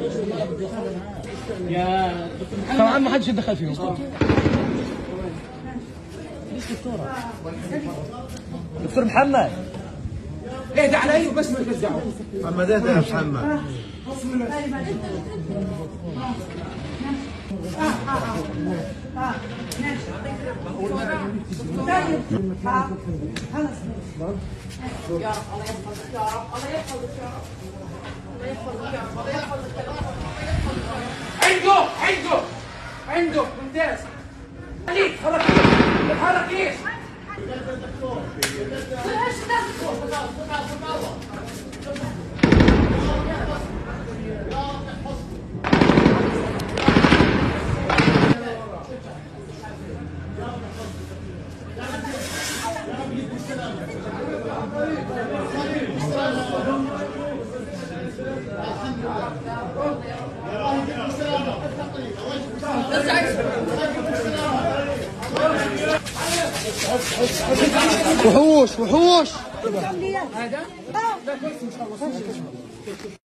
يا دكتور محمد طبعا ما حدش يتدخل فيهم دكتور محمد اهدى علي وبس ما ترجعوا محمد اهدى يا محمد يا رب الله يحفظك يا رب الله يحفظك يا رب الله يحفظك يا رب الله يحفظك يا رب الله يحفظك يا رب عنده عنده عنده ممتاز خليك تحرك ما تحركيش وحوش وحوش